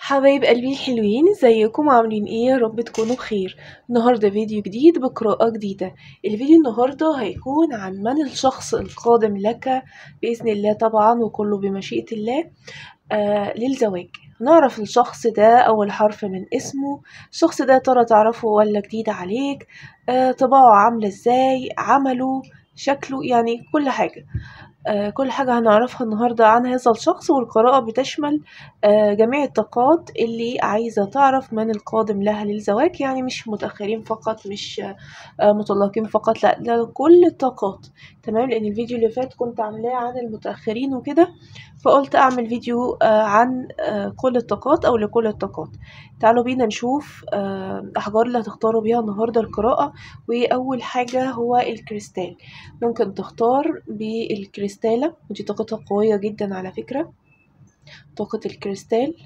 حبايب قلبي الحلوين ازيكم عاملين ايه يا رب تكونوا بخير النهارده فيديو جديد بقراءة جديدة الفيديو النهارده هيكون عن من الشخص القادم لك بإذن الله طبعا وكله بمشيئة الله آه للزواج هنعرف الشخص ده أول حرف من اسمه الشخص ده ترى تعرفه ولا جديد عليك آه طباعه عاملة ازاي عمله شكله يعني كل حاجة آه كل حاجة هنعرفها النهاردة عن هذا الشخص والقراءة بتشمل آه جميع الطاقات اللي عايزة تعرف من القادم لها للزواج يعني مش متأخرين فقط مش آه مطلقين فقط لا لا كل الطاقات تمام لأن الفيديو اللي فات كنت عاملاه عن المتأخرين وكده فقلت أعمل فيديو عن كل الطاقات أو لكل الطاقات تعالوا بينا نشوف الأحجار اللي هتختاروا بيها النهاردة القراءة وأول حاجة هو الكريستال ممكن تختار بالكريستالة ودي طاقتها قوية جدا على فكرة طاقة الكريستال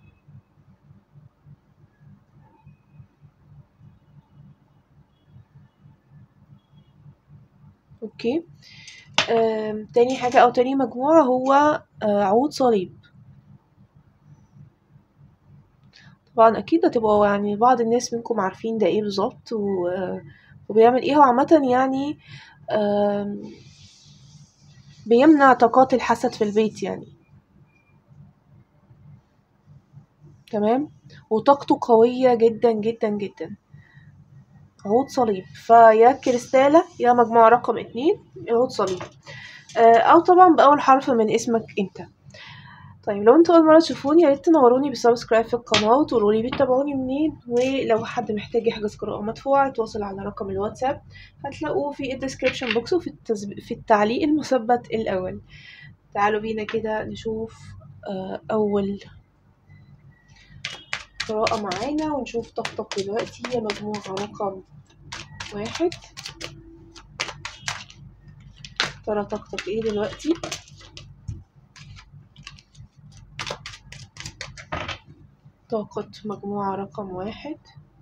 اوكي آه، تاني حاجة أو تاني مجموعة هو آه، عود صليب طبعا أكيد هتبقوا يعني بعض الناس منكم عارفين ده ايه بالظبط وبيعمل ايه هو عامة يعني آه، بيمنع طاقات الحسد في البيت يعني تمام وطاقته قوية جدا جدا جدا عود صليب فيا كريستالة يا مجموعة رقم اتنين عود صليب أو طبعا بأول حرف من اسمك انت طيب لو انتوا أول مرة تشوفوني ياريت تنوروني بسبسكرايب في القناة وتقولولي بتتابعوني منين ولو حد محتاج يحجز قراءة مدفوعة يتواصل على رقم الواتساب هتلاقوه في الديسكريبشن بوكس وفي التزب... في التعليق المثبت الأول تعالوا بينا كده نشوف أول قراءة معانا ونشوف طاقتك دلوقتي هي مجموعة رقم واحد ترى طاقتك ايه دلوقتي طاقة مجموعة رقم واحد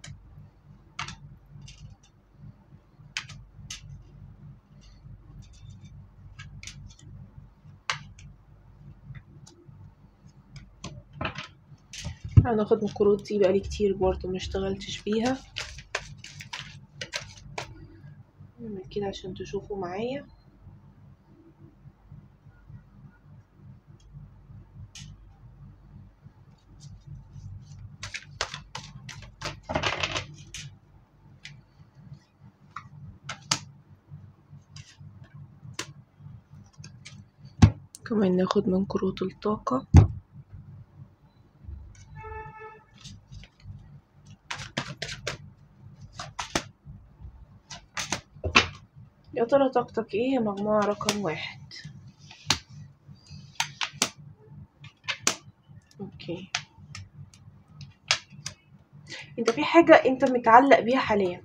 هناخد من الكروت دي بقالي كتير برضه مشتغلتش فيها نعمل كده عشان تشوفوا معايا كمان ناخد من كروت الطاقة يا ترى طاقتك ايه مجموعة رقم واحد اوكي انت في حاجة انت متعلق بيها حاليا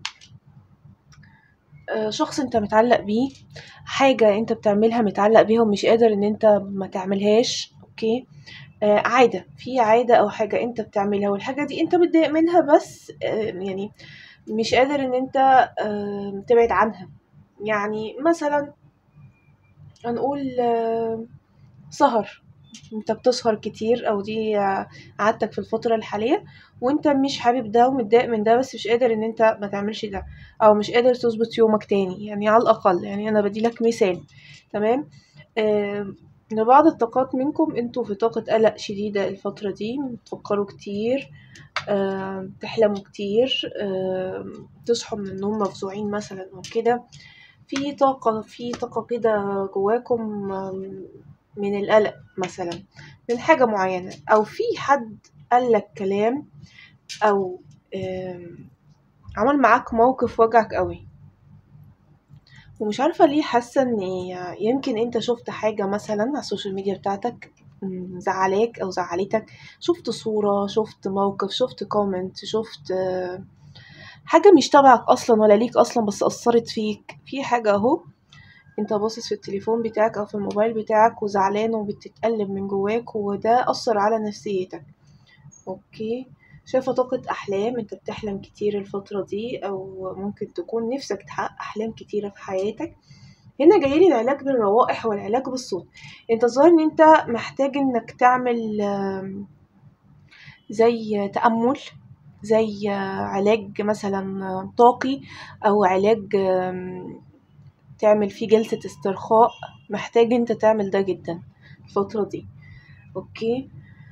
آه شخص انت متعلق بيه حاجة انت بتعملها متعلق بيها ومش قادر ان انت ما تعملهاش اوكي آه عادة في عادة او حاجة انت بتعملها والحاجة دي انت متضايق منها بس آه يعني مش قادر ان انت آه تبعد عنها يعني مثلا هنقول سهر انت بتسهر كتير او دي عادتك في الفترة الحالية وانت مش حابب ده ومتضايق من ده بس مش قادر ان انت ما تعملش ده او مش قادر تظبط يومك تاني يعني على الاقل يعني انا بديلك مثال تمام آه لبعض الطاقات منكم انتوا في طاقة قلق شديدة الفترة دي بتفكروا كتير آه تحلموا كتير آه تصحوا من النوم مفزوعين مثلا او كده في طاقة في طاقة كده جواكم من القلق مثلا من حاجة معينة أو في حد قالك كلام أو عمل معاك موقف وجعك قوي ومش عارفة ليه حاسة ان يمكن انت شفت حاجة مثلا على السوشيال ميديا بتاعتك زعلاك او زعلتك شفت صورة شفت موقف شفت كومنت شفت حاجة مش تبعك أصلا ولا ليك أصلا بس أثرت فيك في حاجة أهو انت باصص في التليفون بتاعك أو في الموبايل بتاعك وزعلان وبتتقلب من جواك وده أثر على نفسيتك أوكي شايفة طاقة أحلام انت بتحلم كتير الفترة دي أو ممكن تكون نفسك تحقق أحلام كتيرة في حياتك هنا جايلي العلاج بالروائح والعلاج بالصوت انت ظاهر ان انت محتاج انك تعمل زي تأمل زي علاج مثلا طاقي أو علاج آم، تعمل فيه جلسة استرخاء محتاج انت تعمل ده جدا الفترة دي اوكي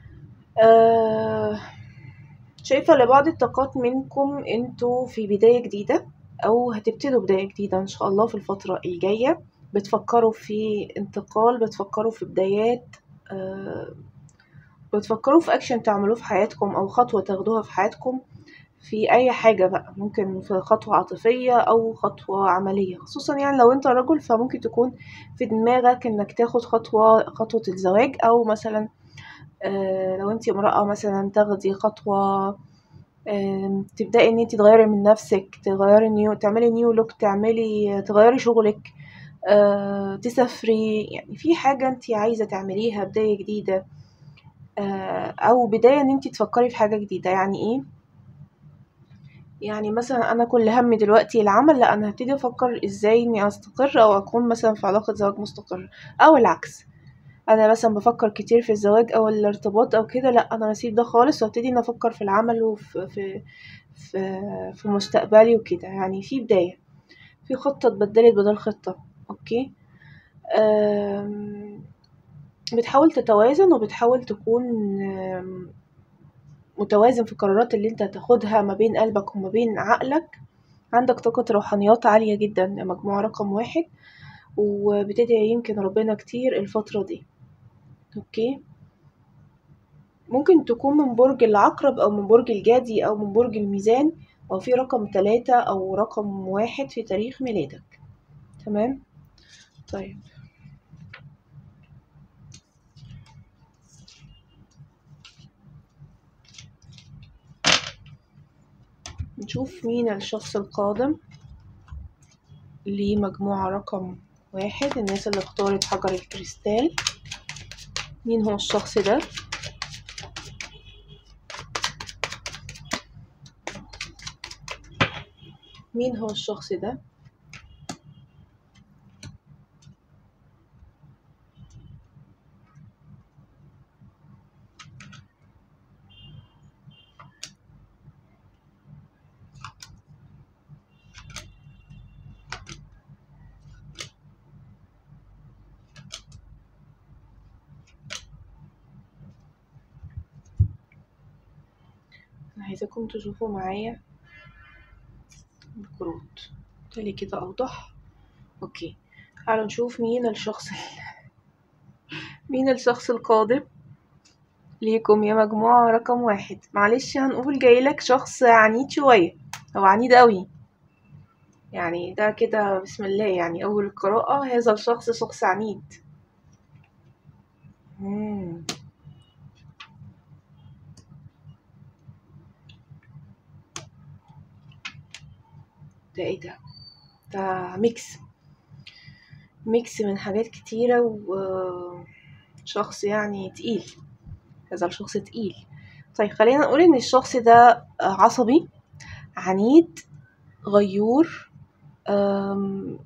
آه شايفة لبعض الطاقات منكم انتوا في بداية جديدة او هتبتدوا بداية جديدة ان شاء الله في الفترة الجاية بتفكروا في انتقال بتفكروا في بدايات آه بتفكروا في اكشن تعملوه في حياتكم او خطوة تاخدوها في حياتكم في اي حاجة بقى ممكن في خطوة عاطفية او خطوة عملية خصوصا يعني لو انت رجل فممكن تكون في دماغك انك تاخد خطوة خطوة الزواج او مثلا آه، لو انت امرأة مثلا تاخدي خطوة آم، تبدأي ان انت تغيري من نفسك تغيري نيو تعملي نيو لوك تعملي تغيري شغلك آه، تسافري يعني في حاجة انت عايزة تعمليها بداية جديدة آه، او بداية ان انت تفكري في حاجة جديدة يعني ايه يعني مثلا انا كل همي دلوقتي العمل لا انا هبتدي افكر ازاي اني استقر او اكون مثلا في علاقة زواج مستقر او العكس انا مثلا بفكر كتير في الزواج او الارتباط او كده لا انا هسيب ده خالص وابتدي ان افكر في العمل وفي في في, في مستقبلي وكده يعني في بداية في خطة اتبدلت بدل خطة اوكي أم، بتحاول تتوازن وبتحاول تكون أم، متوازن في القرارات اللي انت هتاخدها ما بين قلبك وما بين عقلك عندك طاقة روحانيات عالية جدا مجموعة رقم واحد وبتدعي يمكن ربنا كتير الفترة دي اوكي ممكن تكون من برج العقرب او من برج الجدي او من برج الميزان او في رقم ثلاثة او رقم واحد في تاريخ ميلادك تمام طيب نشوف مين الشخص القادم لمجموعة رقم واحد الناس اللي اختارت حجر الكريستال مين هو الشخص ده مين هو الشخص ده انا عايزاكم تشوفوا معايا الكروت تالي كده اوضح اوكي تعالوا نشوف مين الشخص مين الشخص القادم ليكم يا مجموعة رقم واحد معلش هنقول جايلك شخص عنيد شوية أو عنيد أوي يعني ده كده بسم الله يعني أول القراءة هذا الشخص شخص عنيد مم. ده ايه ده ده ميكس ميكس من حاجات كتيرة وشخص يعني تقيل هذا الشخص تقيل طيب خلينا نقول ان الشخص ده عصبي عنيد غيور أم،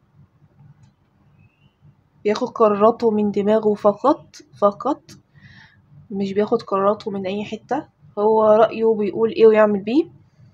بياخد قراراته من دماغه فقط فقط مش بياخد قراراته من اي حتة هو رأيه بيقول ايه ويعمل بيه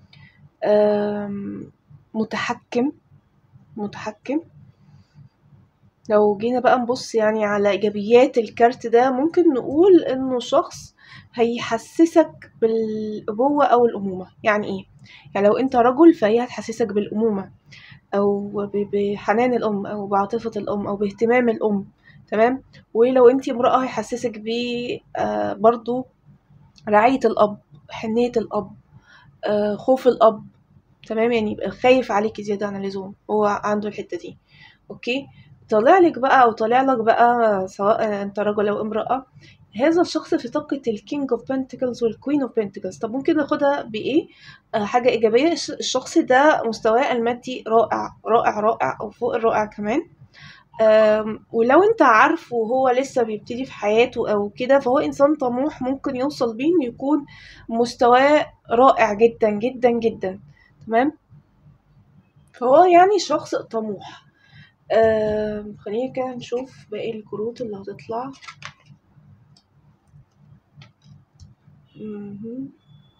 أم، متحكم متحكم لو جينا بقى نبص يعني على ايجابيات الكارت ده ممكن نقول انه شخص هيحسسك بالابوه او الامومه يعني ايه يعني لو انت رجل فهي هتحسسك بالامومه او ب- بحنان الام او بعاطفه الام او باهتمام الام تمام ولو انت امراه هيحسسك ب آه، برضو رعايه الاب حنيه الاب آه، خوف الاب تمام يعني يبقى خايف عليكي زياده عن اللزوم هو عنده الحته دي اوكي طالع لك بقى او طالع لك بقى سواء انت رجل او امراه هذا الشخص في طاقة الكينج اوف بنتكلز والكوين اوف بنتكلز طب ممكن ناخدها بايه آه حاجة ايجابية الش- الشخص ده مستواه المادي رائع رائع رائع او فوق الرائع كمان آم، ولو انت عارفه وهو لسه بيبتدي في حياته او كده فهو انسان طموح ممكن يوصل بيه انه يكون مستواه رائع جدا جدا جدا تمام فهو يعني شخص طموح آم، خلينا كده نشوف باقي الكروت اللي هتطلع مهم.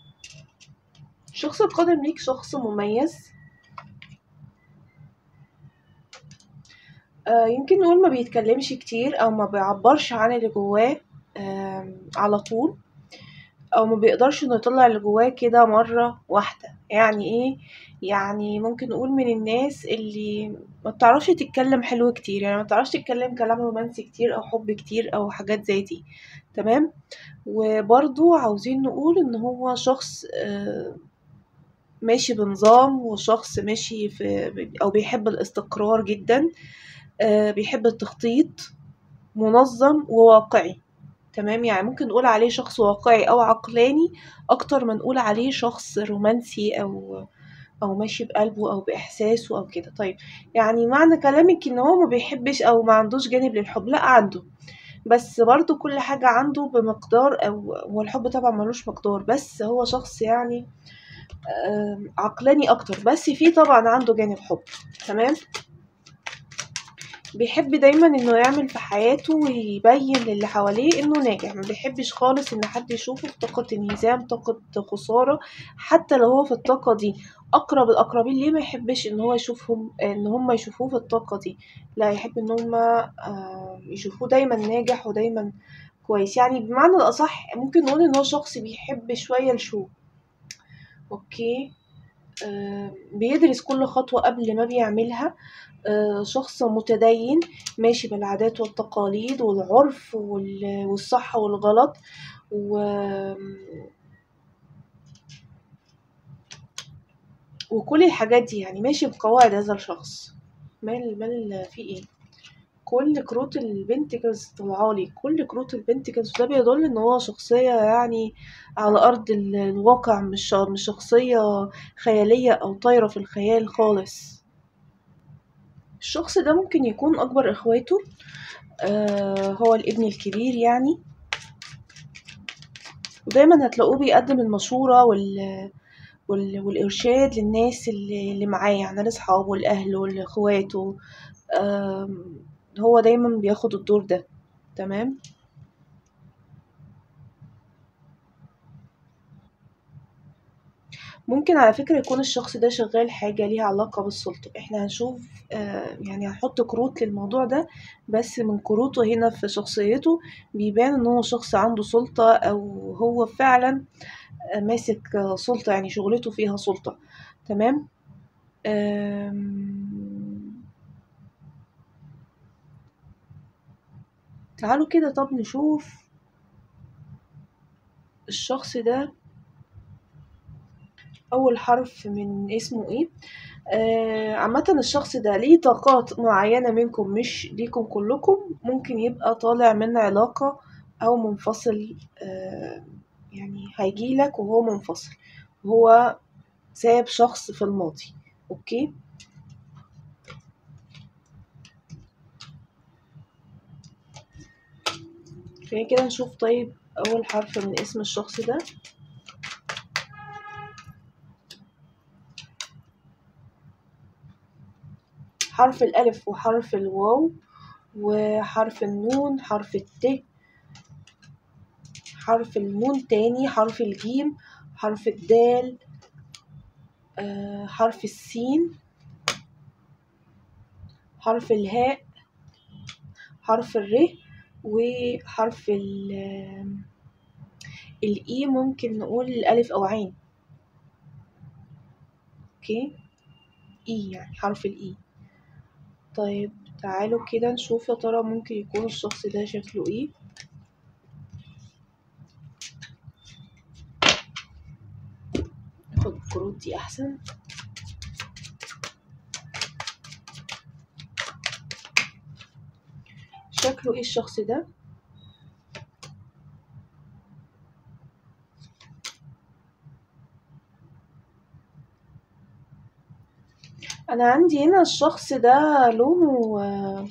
الشخص القادم ليك شخص مميز آه يمكن نقول ما بيتكلمش كتير او ما بيعبرش عن اللي جواه آه على طول او ما بيقدرش انه يطلع اللي جواه كده مرة واحدة يعني ايه يعني ممكن نقول من الناس اللي ما بتعرفش تتكلم حلو كتير يعني ما بتعرفش تتكلم كلام رومانسي كتير او حب كتير او حاجات زي دي تمام وبرضو عاوزين نقول ان هو شخص آه ماشي بنظام وشخص ماشي في او بيحب الاستقرار جدا آه بيحب التخطيط منظم وواقعي تمام يعني ممكن نقول عليه شخص واقعي او عقلاني اكتر ما نقول عليه شخص رومانسي او او ماشي بقلبه او باحساسه او كده طيب يعني معنى كلامك ان هو ما بيحبش او ما عندوش جانب للحب لا عنده بس برضو كل حاجة عنده بمقدار او هو الحب طبعا ملوش مقدار بس هو شخص يعني عقلاني اكتر بس فيه طبعا عنده جانب حب تمام بيحب دايما انه يعمل في حياته ويبين للي حواليه انه ناجح ما بيحبش خالص ان حد يشوفه في طاقة انهزام طاقة خسارة حتى لو هو في الطاقة دي اقرب الاقربين ليه ما يحبش ان هو يشوفهم ان هم يشوفوه في الطاقة دي لا يحب ان هم يشوفوه دايما ناجح ودايما كويس يعني بمعنى الاصح ممكن نقول ان هو شخص بيحب شوية الشو اوكي آه بيدرس كل خطوة قبل ما بيعملها آه شخص متدين ماشي بالعادات والتقاليد والعرف والصح والغلط و وكل الحاجات دي يعني ماشي بقواعد هذا الشخص مال مال في ايه كل كروت البنتكلز طلعالي كل كروت البنتكلز ده بيدل ان هو شخصية يعني على ارض الواقع مش مش شخصية خيالية او طايرة في الخيال خالص الشخص ده ممكن يكون اكبر اخواته آه هو الابن الكبير يعني ودايما هتلاقوه بيقدم المشورة وال والإرشاد للناس اللي, اللي معاه يعني لأصحابه لأهله لإخواته هو دايما بياخد الدور ده تمام ممكن على فكرة يكون الشخص ده شغال حاجة ليها علاقة بالسلطة احنا هنشوف آه يعني هنحط كروت للموضوع ده بس من كروته هنا في شخصيته بيبان ان هو شخص عنده سلطة او هو فعلا آه ماسك سلطة يعني شغلته فيها سلطة تمام تعالوا كده طب نشوف الشخص ده اول حرف من اسمه ايه آه عامة الشخص ده ليه طاقات معينة منكم مش ليكم كلكم ممكن يبقى طالع من علاقة او منفصل آه يعني هيجيلك وهو منفصل هو ساب شخص في الماضي اوكي خلينا كده نشوف طيب اول حرف من اسم الشخص ده حرف الألف وحرف الواو وحرف النون حرف الت حرف النون تاني حرف الجيم حرف الدال آه حرف السين حرف الهاء حرف الر وحرف ال الإي ممكن نقول الألف أو عين اوكي إي يعني حرف الإي طيب تعالوا كده نشوف يا ترى ممكن يكون الشخص ده شكله ايه ناخد الكروت دي احسن شكله ايه الشخص ده انا عندي هنا الشخص ده لونه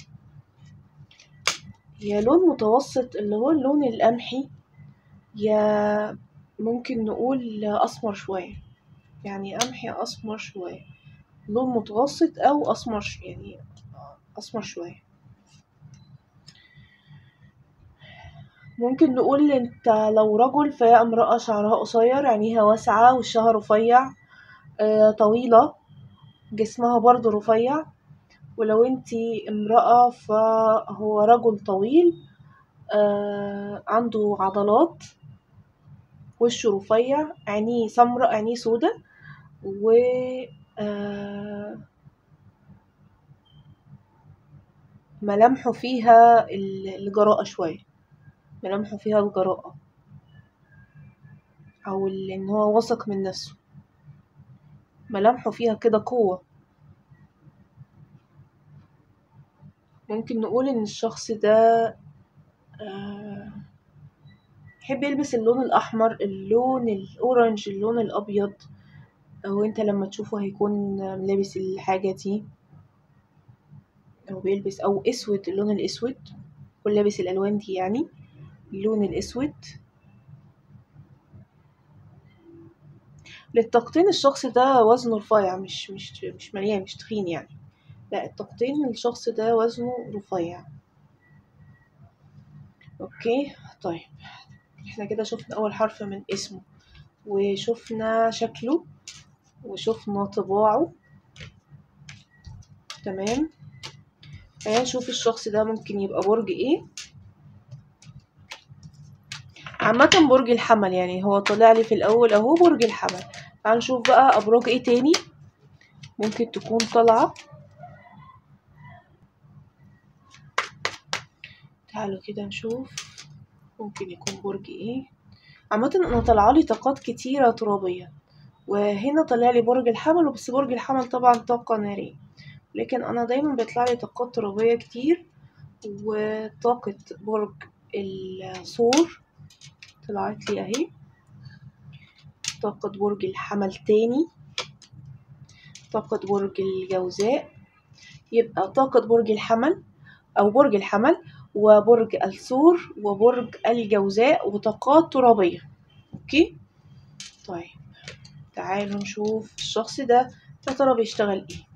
يا لون متوسط اللي هو اللون القمحي يا ممكن نقول اسمر شوية يعني قمحي اسمر شوية لون متوسط او اسمر يعني اسمر شوية ممكن نقول انت لو رجل فهي امرأة شعرها قصير عينيها واسعة وشها رفيع آه، طويلة جسمها برضو رفيع ولو انتي امرأة فهو رجل طويل آه، عنده عضلات وشه رفيع عينيه سمراء عينيه سودا و آه، ملامحه فيها ال- الجراءة شوية ملامحه فيها الجراءة أو ال- إن هو واثق من نفسه ملامحه فيها كده قوة ممكن نقول إن الشخص ده آه، يحب يلبس اللون الأحمر اللون الأورنج اللون الأبيض أو أنت لما تشوفه هيكون لابس الحاجة دي أو بيلبس أو أسود اللون الأسود يكون لابس الألوان دي يعني اللون الأسود للتقطين الشخص ده وزنه رفيع مش مش مش مليان مش تخين يعني لا التقطين الشخص ده وزنه رفيع اوكي طيب احنا كده شفنا اول حرف من اسمه وشفنا شكله وشفنا طباعه تمام خلينا نشوف الشخص ده ممكن يبقى برج ايه عامة برج الحمل يعني هو طلع لي في الأول أهو برج الحمل تعال نشوف بقى أبراج ايه تاني ممكن تكون طالعة تعالوا كده نشوف ممكن يكون برج ايه عامة أنا طالعالي طاقات كتيرة ترابية وهنا طلع لي برج الحمل بس برج الحمل طبعا طاقة نارية لكن أنا دايما بيطلع لي طاقات ترابية كتير وطاقة برج الثور طلعت لي اهي طاقة برج الحمل تاني طاقة برج الجوزاء يبقى طاقة برج الحمل أو برج الحمل وبرج الثور وبرج الجوزاء وطاقات ترابية أوكي طيب تعالوا نشوف الشخص ده يا ترى بيشتغل ايه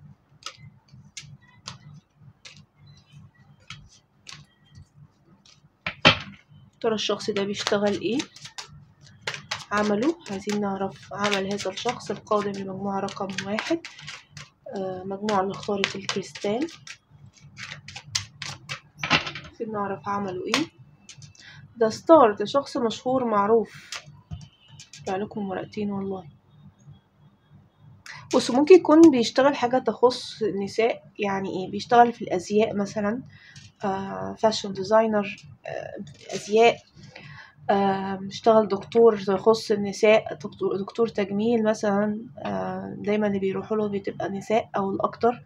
ترى الشخص ده بيشتغل ايه عمله عايزين نعرف عمل هذا الشخص القادم لمجموعة رقم واحد آه، مجموعة اللي اختارت الكريستال عايزين نعرف عمله ايه ده ستار ده شخص مشهور معروف طلع لكم ورقتين والله بص ممكن يكون بيشتغل حاجة تخص النساء يعني ايه بيشتغل في الأزياء مثلا فاشن ديزاينر أزياء آه، بيشتغل دكتور يخص النساء دكتور, دكتور تجميل مثلا آه، دايما اللي بيروحوا له بتبقى نساء أو الأكتر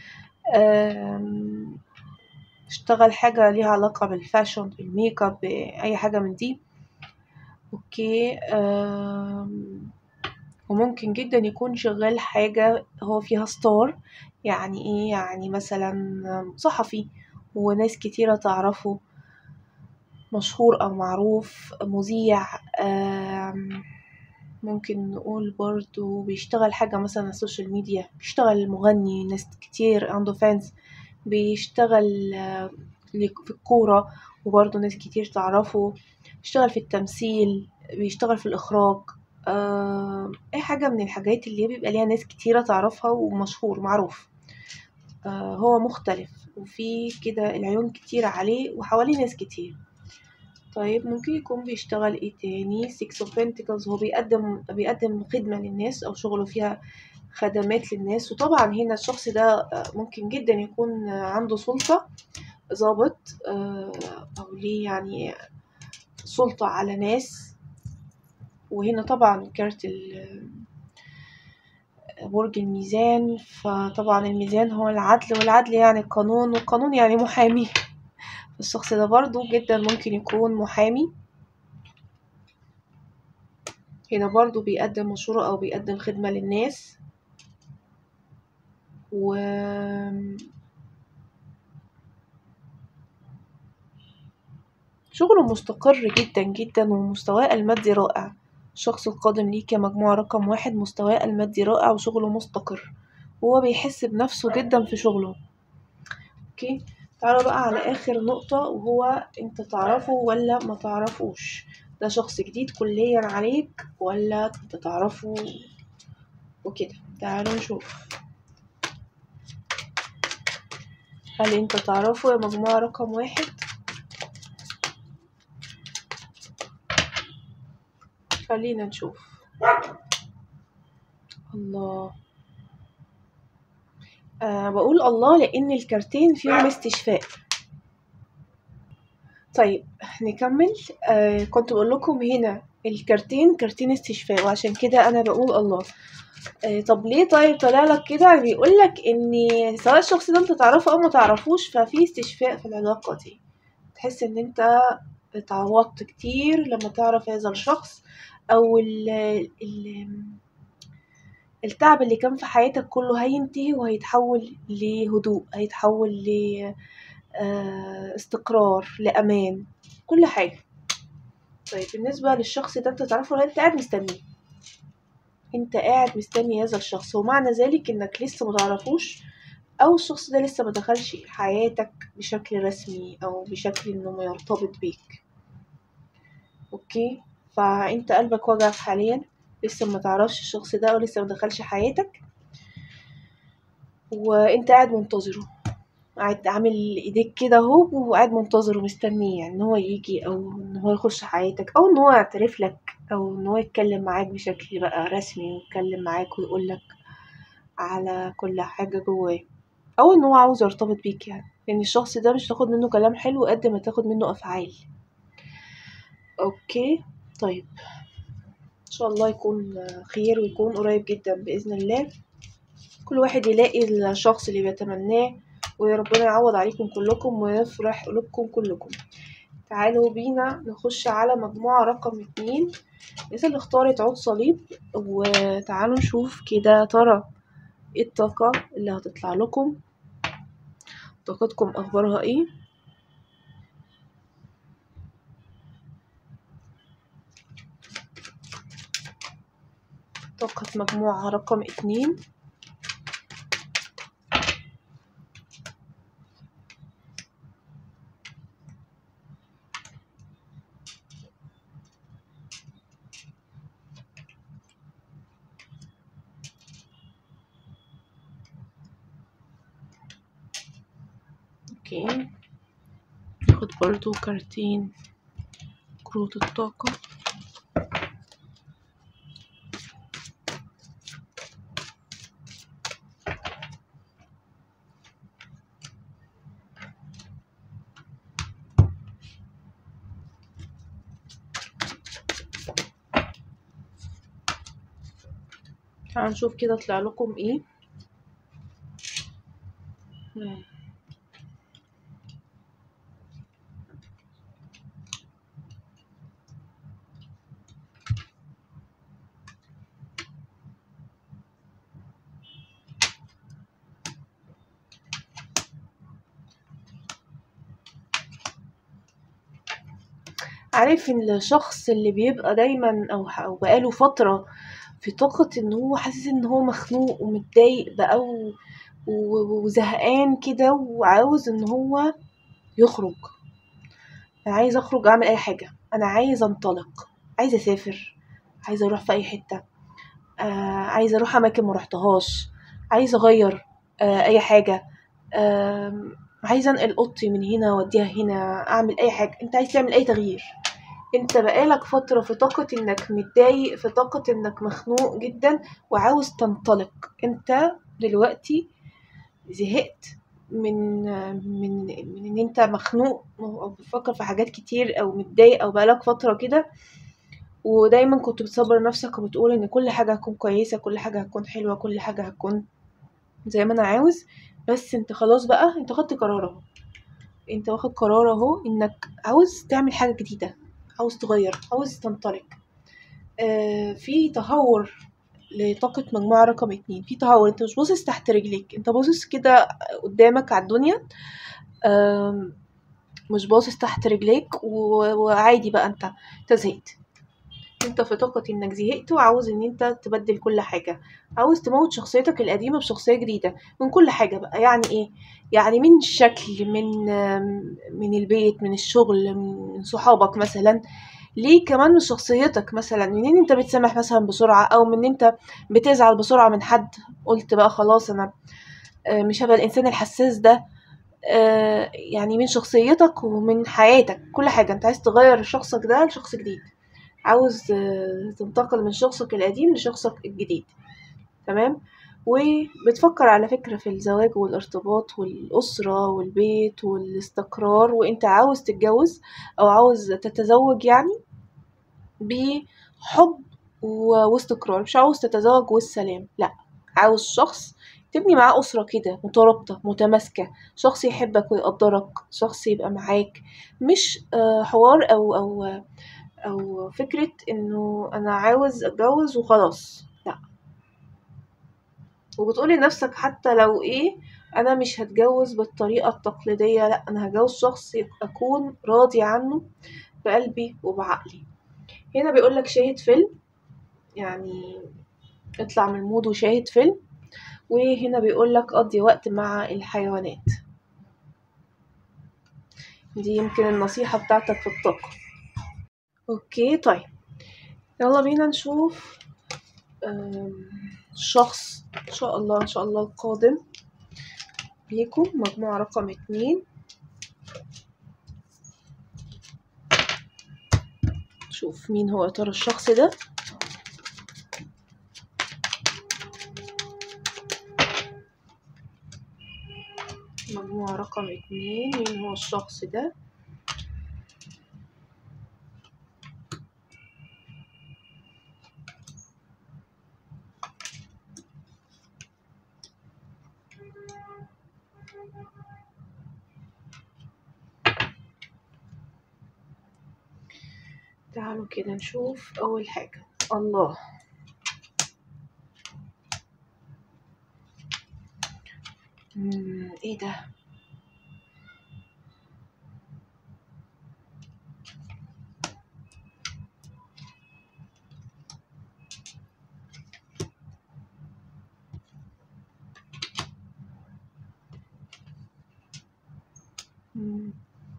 آم، اشتغل حاجة ليها علاقة بالفاشن الميك اب أي حاجة من دي اوكي آم، وممكن جدا يكون شغال حاجة هو فيها ستار يعني ايه يعني مثلا صحفي وناس كتيرة تعرفه مشهور أو معروف مذيع آم، ممكن نقول برضو بيشتغل حاجة مثلا على السوشيال ميديا بيشتغل مغني ناس كتير عنده فانز بيشتغل آه، لك- في الكورة وبرضه ناس كتير تعرفه بيشتغل في التمثيل بيشتغل في الإخراج آه، أي حاجة من الحاجات اللي هي بيبقى ليها ناس كتيرة تعرفها ومشهور معروف آه، هو مختلف وفي كده العيون كتير عليه وحواليه ناس كتير طيب ممكن يكون بيشتغل ايه تاني six of pentacles هو بيقدم بيقدم خدمة للناس أو شغله فيها خدمات للناس وطبعا هنا الشخص ده آه، ممكن جدا يكون آه، عنده سلطة ضابط آه، أو ليه يعني سلطة على ناس وهنا طبعا كارت ال- برج الميزان فطبعا الميزان هو العدل والعدل يعني القانون والقانون يعني محامي الشخص ده برضو جدا ممكن يكون محامي هنا برضو بيقدم مشورة أو بيقدم خدمة للناس و شغله مستقر جدا جدا ومستواه المادي رائع الشخص القادم ليه كمجموعة رقم واحد مستواه المادي رائع وشغله مستقر وهو بيحس بنفسه جدا في شغله اوكي تعالوا بقى على اخر نقطة وهو انت تعرفه ولا ما تعرفوش ده شخص جديد كليا عليك ولا انت تعرفه وكده تعالوا نشوف هل انت تعرفه يا مجموعة رقم واحد خلينا نشوف الله آه بقول الله لأن الكارتين فيهم استشفاء طيب نكمل آه كنت بقول لكم هنا الكارتين كارتين استشفاء وعشان كده أنا بقول الله آه طب ليه طيب طلع لك كده بيقول لك ان سواء الشخص ده انت تعرفه او ما تعرفوش ففي استشفاء في العلاقة دي تحس ان انت اتعوضت كتير لما تعرف هذا الشخص او ال ال التعب اللي كان في حياتك كله هينتهي وهيتحول لهدوء هيتحول ل آه، استقرار لأمان كل حاجة طيب بالنسبة للشخص ده انت تعرفه ولا انت قاعد مستنيه انت قاعد مستني هذا الشخص ومعنى ذلك انك لسه متعرفوش او الشخص ده لسه مدخلش حياتك بشكل رسمي او بشكل انه يرتبط بيك اوكي فانت قلبك وجعك حاليا لسه ما تعرفش الشخص ده او لسه ما دخلش حياتك وانت قاعد منتظره قاعد عامل ايديك كده اهو وقاعد منتظره مستنيه يعني ان هو يجي او ان هو يخش حياتك او ان هو يعترف لك او ان هو يتكلم معاك بشكل بقى رسمي ويتكلم معاك ويقول لك على كل حاجه جواه او ان هو عاوز يرتبط بيك يعني لان الشخص ده مش تاخد منه كلام حلو قد ما تاخد منه افعال اوكي طيب ان شاء الله يكون خير ويكون قريب جدا باذن الله كل واحد يلاقي الشخص اللي بيتمناه وربنا يعوض عليكم كلكم ويفرح قلوبكم كلكم تعالوا بينا نخش على مجموعة رقم اتنين الناس اللي اختارت عود صليب وتعالوا نشوف كده ترى ايه الطاقة اللي هتطلع لكم طاقتكم اخبارها ايه طاقة مجموعة رقم اتنين اوكي ناخد برضو كارتين كروت الطاقة تعالوا نشوف كده طلع لكم ايه مم. عارف ان الشخص اللي بيبقى دايما او او بقاله فترة في طاقة ان هو حاسس ان هو مخنوق ومتضايق بقى و- و- وزهقان كده وعاوز ان هو يخرج انا عايز اخرج اعمل اي حاجة انا عايز انطلق عايز اسافر عايزة اروح في اي حتة آه عايزة اروح اماكن مرحتهاش عايزة اغير آه اي حاجة آه عايزة انقل اوضتي من هنا واديها هنا اعمل اي حاجة انت عايز تعمل اي تغيير انت بقالك فترة في طاقة انك متضايق في طاقة انك مخنوق جدا وعاوز تنطلق انت دلوقتي زهقت من من من ان انت مخنوق او بتفكر في حاجات كتير او متضايق او بقالك فترة كده ودايما كنت بتصبر نفسك وبتقول ان كل حاجة هتكون كويسة كل حاجة هتكون حلوة كل حاجة هتكون زي ما انا عاوز بس انت خلاص بقى انت خدت قرار اهو انت واخد قرار اهو انك عاوز تعمل حاجة جديدة عاوز تغير عاوز تنطلق آه في تهور لطاقة مجموعة رقم اتنين في تهور انت مش باصص تحت رجليك انت باصص كده قدامك على الدنيا آم، مش باصص تحت رجليك و- وعادي بقى انت انت زهقت انت في طاقة انك زهقت وعاوز ان انت تبدل كل حاجة عاوز تموت شخصيتك القديمة بشخصية جديدة من كل حاجة بقى يعني ايه يعني من الشكل من من البيت من الشغل من صحابك مثلا ليه كمان من شخصيتك مثلا منين انت بتسامح مثلا بسرعة او من انت بتزعل بسرعة من حد قلت بقى خلاص انا آه، مش هبقى الانسان الحساس ده آه، يعني من شخصيتك ومن حياتك كل حاجة انت عايز تغير شخصك ده لشخص جديد عاوز آه، تنتقل من شخصك القديم لشخصك الجديد تمام وبتفكر على فكرة في الزواج والارتباط والأسرة والبيت والاستقرار وانت عاوز تتجوز أو عاوز تتزوج يعني بحب واستقرار مش عاوز تتزوج والسلام لأ عاوز شخص تبني معاه أسرة كده مترابطة متماسكة شخص يحبك ويقدرك شخص يبقى معاك مش آه، حوار أو أو أو فكرة إنه أنا عاوز أتجوز وخلاص لأ وبتقولي لنفسك حتى لو إيه أنا مش هتجوز بالطريقة التقليدية لأ أنا هتجوز شخص أكون راضي عنه بقلبي وبعقلي هنا بيقولك شاهد فيلم يعني اطلع من المود وشاهد فيلم وهنا بيقولك قضي وقت مع الحيوانات دي يمكن النصيحة بتاعتك في الطاقة اوكي طيب يلا بينا نشوف شخص ان شاء الله ان شاء الله القادم ليكم مجموعة رقم اتنين شوف مين هو يا ترى الشخص ده مجموعة رقم اتنين مين هو الشخص ده تعالوا كده نشوف أول حاجة الله مم. ايه ده مم.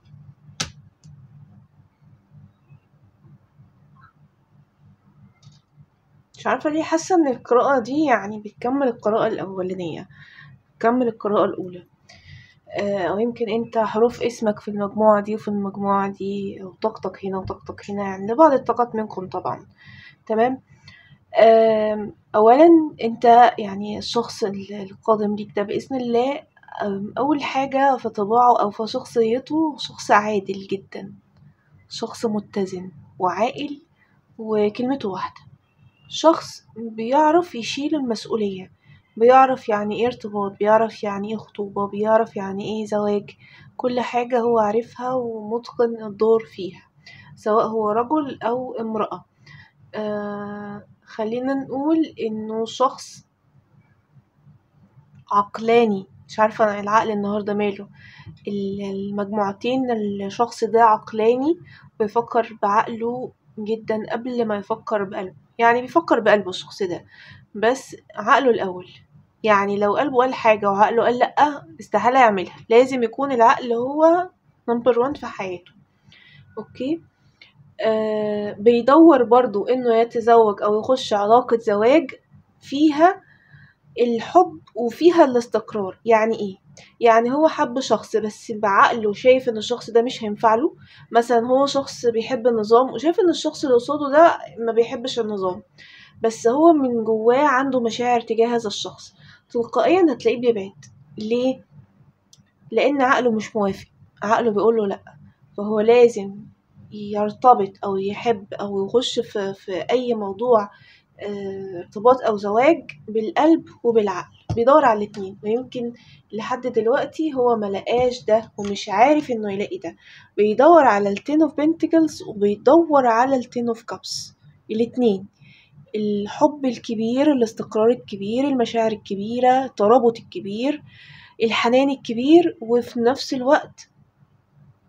مش عارفة ليه حاسة ان القراءة دي يعني بتكمل القراءة الأولانية بتكمل القراءة الأولى آه، أو يمكن انت حروف اسمك في المجموعة دي وفي المجموعة دي أو طاقتك هنا وطاقتك هنا يعني لبعض الطاقات منكم طبعا تمام آم، أولا انت يعني الشخص ال- القادم ليك ده بإذن الله آم، أول حاجة في طباعه أو في شخصيته شخص عادل جدا شخص متزن وعاقل وكلمته واحدة شخص بيعرف يشيل المسؤولية بيعرف يعني ايه ارتباط بيعرف يعني ايه خطوبة بيعرف يعني ايه زواج كل حاجة هو عارفها ومتقن الدور فيها سواء هو رجل أو امرأة آه خلينا نقول انه شخص عقلاني مش عارفة أنا العقل النهاردة ماله ال- المجموعتين الشخص ده عقلاني بيفكر بعقله جدا قبل ما يفكر بقلبه يعني بيفكر بقلبه الشخص ده بس عقله الأول يعني لو قلبه قال حاجة وعقله قال لأ استحالة يعملها لازم يكون العقل هو نمبر وان في حياته اوكي آه بيدور برضو انه يتزوج او يخش علاقة زواج فيها الحب وفيها الاستقرار يعني ايه يعني هو حب شخص بس بعقله شايف ان الشخص ده مش هينفع له مثلا هو شخص بيحب النظام وشايف ان الشخص اللي قصاده ده ما بيحبش النظام بس هو من جواه عنده مشاعر تجاه هذا الشخص تلقائيا هتلاقيه بيبعد ليه لان عقله مش موافق عقله بيقوله لا فهو لازم يرتبط او يحب او يخش في, في اي موضوع آه، ارتباط او زواج بالقلب وبالعقل بيدور على الاتنين ويمكن لحد دلوقتي هو ملقاش ده ومش عارف انه يلاقي ده بيدور على التين اوف بنتكلز وبيدور على التين اوف كابس الاتنين الحب الكبير الاستقرار الكبير المشاعر الكبيرة الترابط الكبير الحنان الكبير وفي نفس الوقت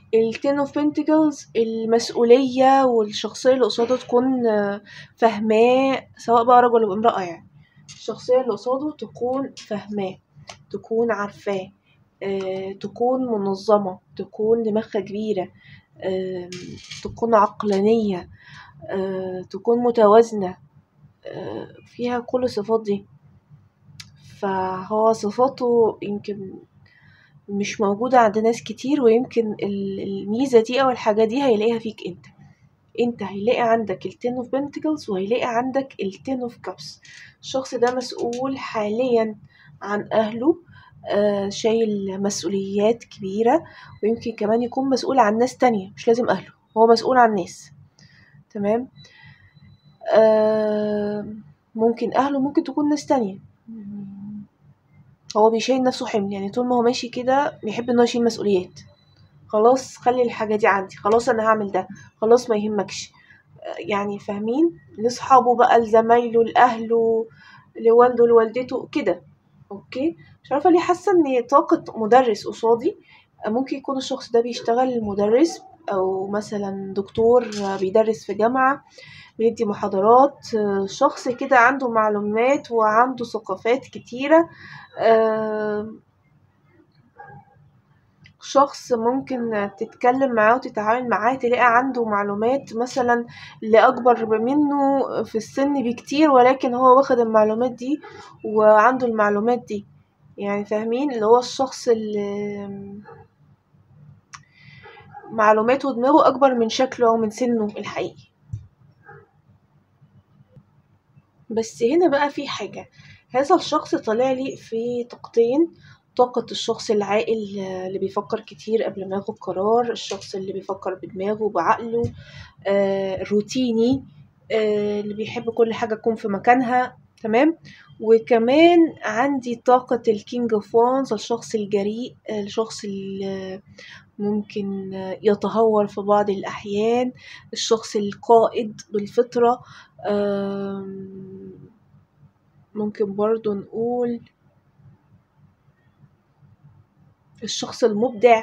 التين اوف بنتكلز المسؤولية والشخصية اللي قصاده تكون آه، فاهماه سواء بقى رجل أو امرأة يعني الشخصية اللي قصاده تكون فاهماه تكون عارفاه آه، تكون منظمة تكون دماغها كبيرة آم، تكون عقلانية آه، تكون متوازنة آه، فيها كل الصفات دي فهو صفاته يمكن مش موجودة عند ناس كتير ويمكن ال- الميزة دي أو الحاجة دي هيلاقيها فيك انت انت هيلاقي عندك التين اوف بنتكلز وهيلاقي عندك التين اوف كابس الشخص ده مسؤول حاليا عن أهله آه شايل مسؤوليات كبيرة ويمكن كمان يكون مسؤول عن ناس تانية مش لازم أهله هو مسؤول عن ناس تمام آه ممكن أهله ممكن تكون ناس تانية هو بيشيل نفسه حمل يعني طول ما هو ماشي كده بيحب إن هو يشيل مسؤوليات خلاص خلي الحاجة دي عندي خلاص أنا هعمل ده خلاص ما يهمكش آه، يعني فاهمين لأصحابه بقى لزمايله لأهله لوالده لوالدته كده اوكي مش عارفة ليه حاسة ان طاقة مدرس قصادي ممكن يكون الشخص ده بيشتغل مدرس او مثلا دكتور بيدرس في جامعة بيدي محاضرات شخص كده عنده معلومات وعنده ثقافات كتيرة آم، شخص ممكن تتكلم معاه وتتعامل معاه تلاقي عنده معلومات مثلا لأكبر منه في السن بكتير ولكن هو واخد المعلومات دي وعنده المعلومات دي يعني فاهمين اللي هو الشخص اللي معلوماته ودماغه أكبر من شكله أو من سنه الحقيقي بس هنا بقى في حاجة هذا الشخص طالع لي في طاقتين طاقة الشخص العاقل اللي بيفكر كتير قبل ما ياخد قرار الشخص اللي بيفكر بدماغه وبعقله آه الروتيني آه اللي بيحب كل حاجة تكون في مكانها تمام وكمان عندي طاقة الكينج اوف وانز الشخص الجريء الشخص اللي ممكن يتهور في بعض الأحيان الشخص القائد بالفطرة آم، ممكن برضو نقول الشخص المبدع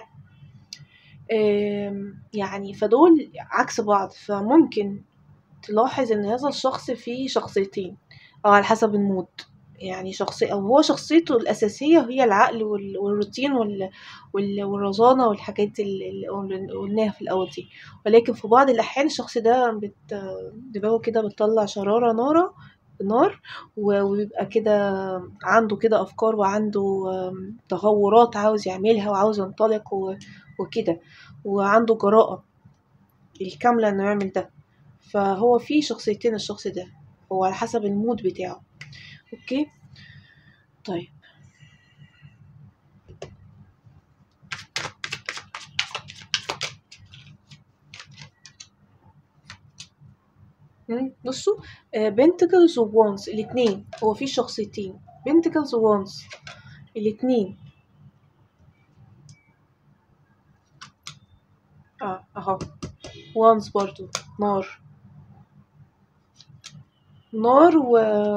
آم، يعني فدول عكس بعض فممكن تلاحظ ان هذا الشخص فيه شخصيتين او على حسب المود يعني شخصية او هو شخصيته الاساسية هي العقل وال- والروتين وال- وال- والرزانة والحاجات اللي اللي قلناها في الاول دي ولكن في بعض الاحيان الشخص ده بت... دماغه كده بتطلع شرارة نارة نار و- وبيبقى كده عنده كده افكار وعنده آم، تهورات عاوز يعملها وعاوز ينطلق و- وكده وعنده جراءة الكاملة انه يعمل ده فهو فيه شخصيتين الشخص ده هو على حسب المود بتاعه اوكي طيب مم، بصوا بنتكلز وونز الاتنين هو فيه شخصيتين بنتكلز وونز الاتنين اه اهو وانز برضو نار نار و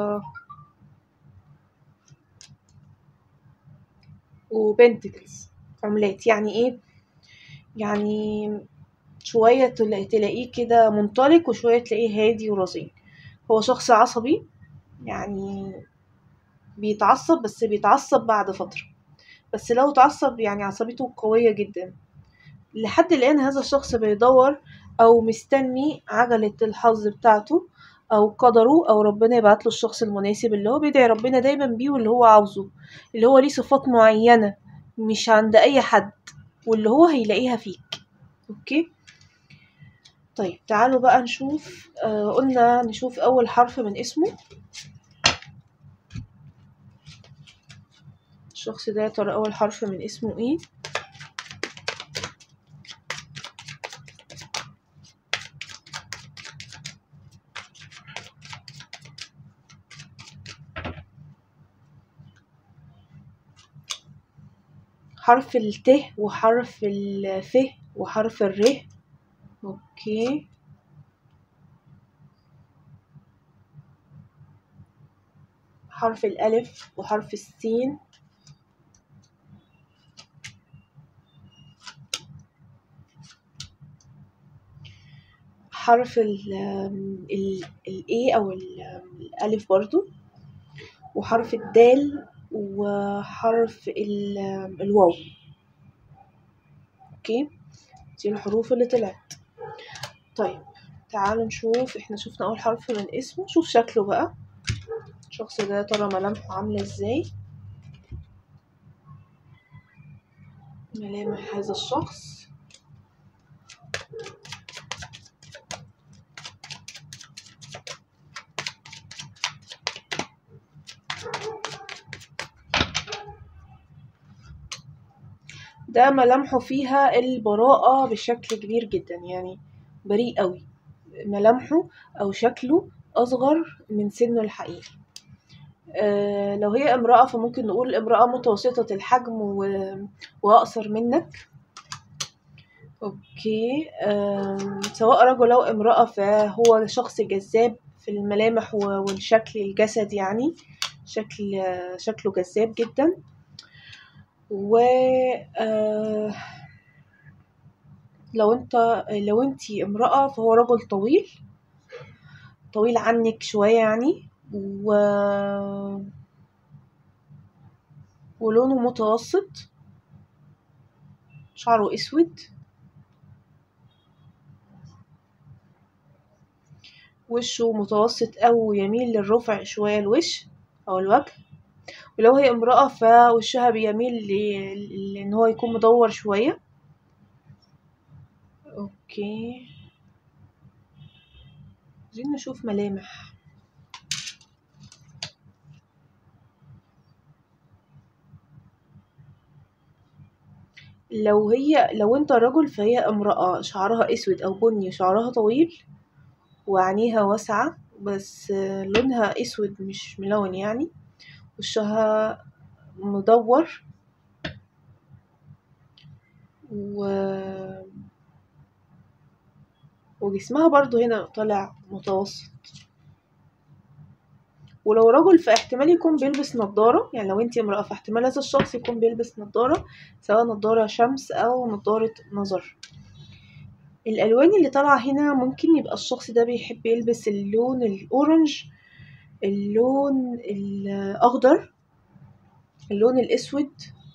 وبنتكلز عملات يعني ايه يعني شوية تلا- تلاقيه كده منطلق وشوية تلاقيه هادي ورزين هو شخص عصبي يعني بيتعصب بس بيتعصب بعد فترة بس لو اتعصب يعني عصبيته قوية جدا لحد الآن هذا الشخص بيدور أو مستني عجلة الحظ بتاعته أو قدره أو ربنا يبعت له الشخص المناسب اللي هو بيدعي ربنا دايما بيه واللي هو عاوزه اللي هو ليه صفات معينة مش عند أي حد واللي هو هيلاقيها فيك أوكي طيب تعالوا بقى نشوف آه قلنا نشوف أول حرف من اسمه الشخص ده يا ترى أول حرف من اسمه ايه حرف الت وحرف الف وحرف الر اوكي حرف الألف وحرف السين حرف ال ال ال أو ال- الألف برضو وحرف الدال وحرف ال الواو اوكي دي الحروف اللي طلعت طيب تعالوا نشوف احنا شفنا اول حرف من اسمه شوف شكله بقى الشخص ده يا ترى ملامحه عاملة ازاي ملامح هذا الشخص ده ملامحه فيها البراءة بشكل كبير جدا يعني بريء قوي ملامحه أو شكله أصغر من سنه الحقيقي آه لو هي امرأة فممكن نقول امرأة متوسطة الحجم و... وأقصر منك أوكي آم، سواء رجل أو امرأة فهو شخص جذاب في الملامح و- والشكل الجسد يعني شكل شكله جذاب جدا و آه، لو انت لو انتي امرأة فهو رجل طويل طويل عنك شوية يعني و ولونه متوسط شعره اسود وشه متوسط أو يميل للرفع شوية الوش أو الوجه ولو هي امرأة فوشها بيميل ل- لإن هو يكون مدور شوية اوكي عايزين نشوف ملامح لو هي لو انت رجل فهي امرأة شعرها اسود او بني شعرها طويل وعينيها واسعة بس لونها اسود مش ملون يعني وشها مدور و وجسمها برضو هنا طالع متوسط ولو رجل فاحتمال يكون بيلبس نظارة يعني لو انتي امرأة فاحتمال هذا الشخص يكون بيلبس نظارة سواء نظارة شمس أو نظارة نظر الألوان اللي طالعة هنا ممكن يبقى الشخص ده بيحب يلبس اللون الأورنج اللون الأخضر اللون الأسود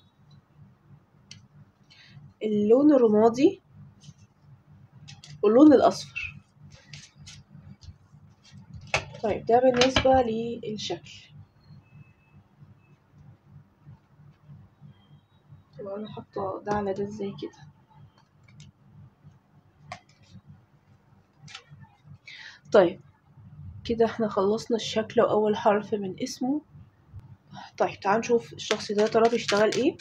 اللون الرمادي واللون الأصفر طيب ده بالنسبة للشكل يبقى أنا حاطة ده على ده ازاي كده طيب كده احنا خلصنا الشكل وأول حرف من اسمه طيب تعال نشوف الشخص ده يا ترى بيشتغل ايه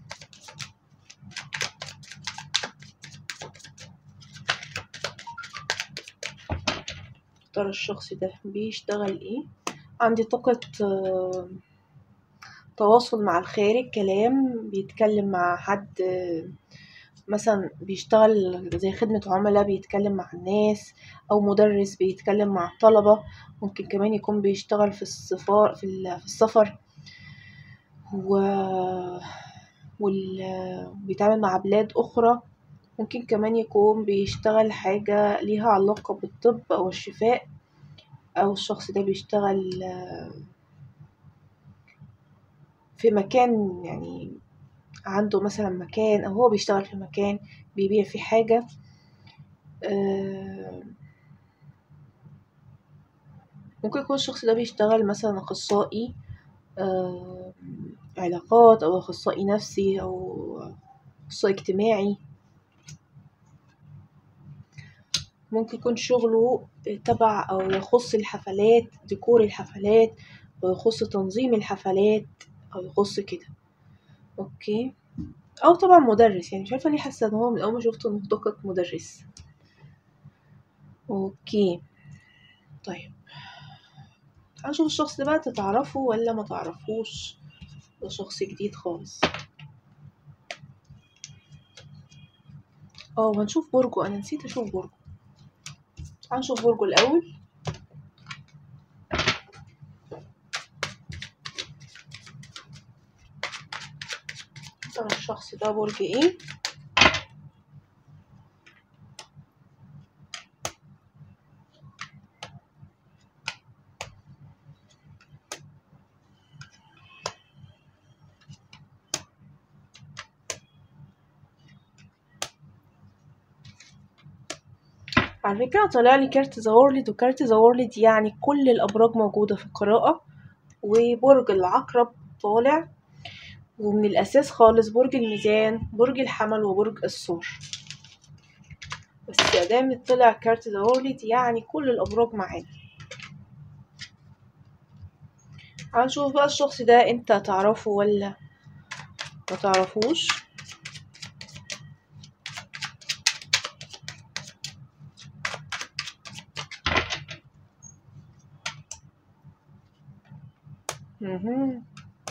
ترى الشخص ده بيشتغل ايه عندي طاقة آه، تواصل مع الخارج كلام بيتكلم مع حد آه، مثلا بيشتغل زي خدمة عملاء بيتكلم مع الناس أو مدرس بيتكلم مع الطلبة ممكن كمان يكون بيشتغل في السفار في ال- في السفر و وال... بيتعامل مع بلاد أخرى ممكن كمان يكون بيشتغل حاجة ليها علاقة بالطب أو الشفاء أو الشخص ده بيشتغل آه، في مكان يعني عنده مثلا مكان أو هو بيشتغل في مكان بيبيع فيه حاجة آه، ممكن يكون الشخص ده بيشتغل مثلا أخصائي آه، علاقات أو أخصائي نفسي أو أخصائي اجتماعي ممكن يكون شغله تبع أو يخص الحفلات ديكور الحفلات أو يخص تنظيم الحفلات أو يخص كده أوكي أو طبعا مدرس يعني مش عارفة ليه حاسة إن هو من أول ما شفته إنه طاقة مدرس أوكي طيب هنشوف الشخص ده بقى تتعرفه ولا ما تعرفوش ده شخص جديد خالص اه وهنشوف برجه انا نسيت اشوف برجه هنشوف برجه الاول ترى الشخص ده برج ايه على فكرة طالع لي كارت ذا وورلد وكارت ذا وورلد يعني كل الأبراج موجودة في القراءة وبرج العقرب طالع ومن الأساس خالص برج الميزان برج الحمل وبرج الثور بس ادام طلع كارت ذا وورلد يعني كل الأبراج معانا هنشوف بقى الشخص ده انت تعرفه ولا ما تعرفوش مهم.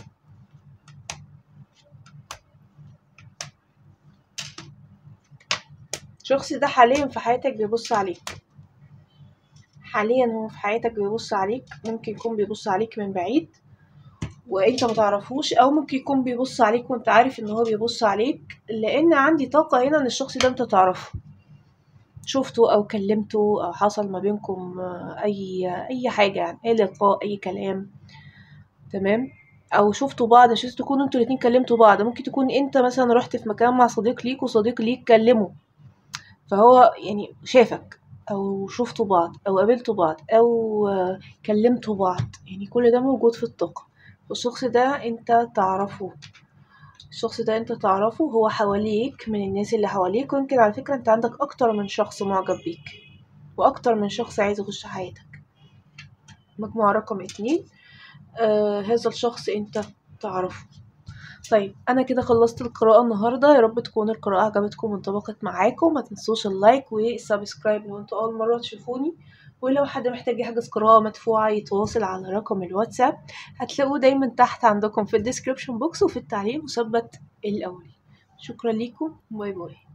الشخص ده حاليا في حياتك بيبص عليك حاليا هو في حياتك بيبص عليك ممكن يكون بيبص عليك من بعيد وانت متعرفوش او ممكن يكون بيبص عليك وانت عارف ان هو بيبص عليك لان عندي طاقة هنا ان الشخص ده انت تعرفه شفته او كلمته او حصل ما بينكم اي اي حاجة يعني اي لقاء اي كلام تمام او شفتوا بعض مش لازم تكونوا انتوا الاتنين كلمتوا بعض ممكن تكون انت مثلا رحت في مكان مع صديق ليك وصديق ليك كلمه فهو يعني شافك او شفتوا بعض او قابلتوا بعض او كلمتوا بعض يعني كل ده موجود في الطاقة والشخص ده انت تعرفه الشخص ده انت تعرفه هو حواليك من الناس اللي حواليك ويمكن على فكرة انت عندك اكتر من شخص معجب بيك واكتر من شخص عايز يخش حياتك مجموعة رقم اتنين آه هذا الشخص انت تعرفه طيب انا كده خلصت القراءة النهاردة يا رب تكون القراءة عجبتكم وانطبقت معاكم ما تنسوش اللايك والسبسكرايب لو انتوا اول مرة تشوفوني ولو حد محتاج يحجز قراءة مدفوعة يتواصل على رقم الواتساب هتلاقوه دايما تحت عندكم في الديسكريبشن بوكس وفي التعليق مثبت الأول شكرا ليكم باي باي